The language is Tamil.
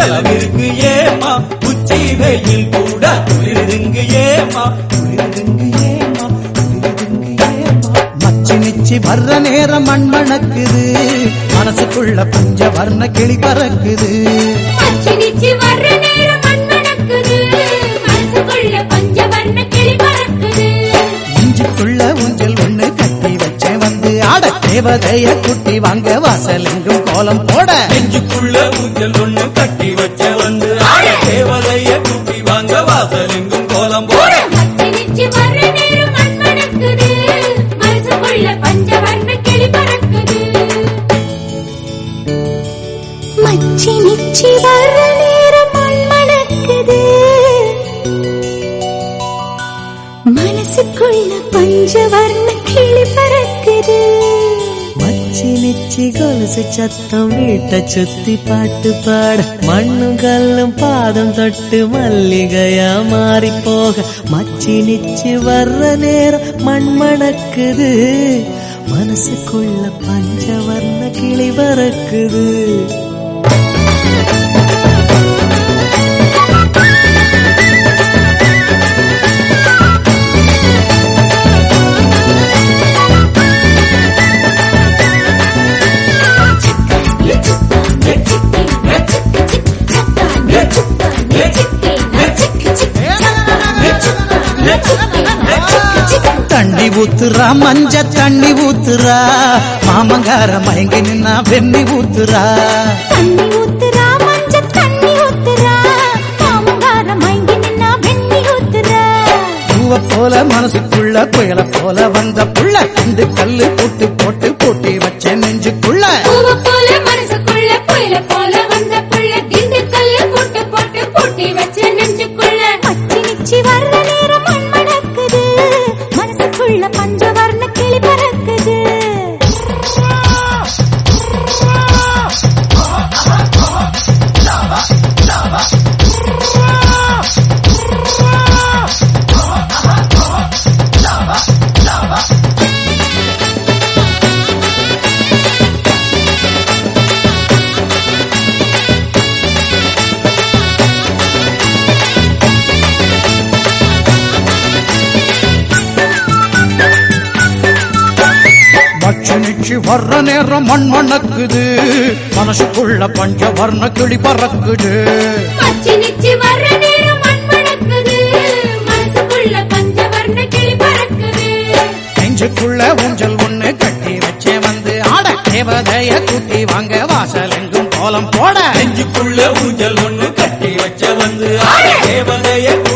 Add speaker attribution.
Speaker 1: பலவிருக்கு ஏமா உச்சி வெயில் கூட குளிருதுங்க ஏமா குளிருதுங்க ஏமா குளிருதுங்க ஏமா
Speaker 2: மச்சி நிச்சி வர்ற நேரம் மண் மணக்குது மனசுக்குள்ள பஞ்ச வர்ண கிளி பறக்குது
Speaker 3: அச்சி நிச்சி வர்ற நேரம் மண் மணக்குது மனசுக்குள்ள பஞ்சவர்ண கிளி பறக்குது
Speaker 2: இஞ்சுக்குள்ள ஊஞ்சல் ஒண்ணு கட்டி வச்சேன் வந்து ஆட தேவதைய குட்டி வாங்க வாசல் எங்கும் கோலம் போட
Speaker 1: நெஞ்சுக்குள்ள ஊஞ்சல் ஒண்ணு கட்டி வச்ச வந்து ஆட தேவதைய குட்டி வாங்க வாசல் எங்கும் கோலம் போட
Speaker 3: அச்சி நிச்சி வர்ற நேரம் மண் மணக்குது மனசுக்குள்ள பஞ்சவர்ண கிளி பறக்குது மச்சி நிச்சி வர்ற நேரம் மண் மணக்குது மனசுக்குள்ள பஞ்சவர்ண கிளி பறக்குது
Speaker 4: மச்சி நிச்சி கொலுசு சத்தம் வீட்டை சுத்தி பாட்டு பாட மண்ணும் கல்லும் பாதம் தொட்டு மல்லிகையா மாறி போக மச்சி நிச்சி வர்ற நேரம் மண் மணக்குது மனசுக்குள்ள பஞ்சவர்ண கிளி பறக்குது
Speaker 2: தண்ணி ஊத்துறா மஞ்ச தண்ணி ஊத்துறா மாமங்கார மயங்கி நின்னா வெண்ணி ஊத்துறா
Speaker 3: தண்ணி ஊத்துறா மஞ்ச தண்ணி ஊத்துறா மாமங்கார மயங்கி நின்னா வெண்ணி ஊத்துறா
Speaker 2: பூவ போல மனசுக்குள்ள புயல போல வந்த புள்ள இந்த கல்லு போட்டு போட்டு போட்டி வச்ச நெஞ்சுக்குள்ள
Speaker 3: பூவ போல மனசுக்குள்ள புயல போல வந்த புள்ள திண்டுக்கல்ல போட்டு போட்டு பூட்டி வச்ச நெஞ்சுக்குள்ள பச்சை நிச்சி வர்ற நேரம் மண் மணக்குது மனசுக்குள்ள பஞ்சவர்ண கிளி பறக்குது
Speaker 2: மச்சு நிச்சு வர்ற நேரம் மண் மணக்குது மனசுக்குள்ள பஞ்ச வர்ண கிளி பறக்குது
Speaker 3: பச்சை நிச்சி வர்ற நேரம் மண் மணக்குது மனசுக்குள்ள பஞ்சவர்ண கிளி பறக்குது
Speaker 2: நெஞ்சுக்குள்ள ஊஞ்சல் ஒண்ணு கட்டி வச்சே வந்து ஆட தேவதைய கூட்டி வாங்க வாசல் எங்கும் கோலம் போட
Speaker 1: நெஞ்சுக்குள்ள ஊஞ்சல் ஒண்ணு கட்டி வச்ச வந்து ஆட தேவதைய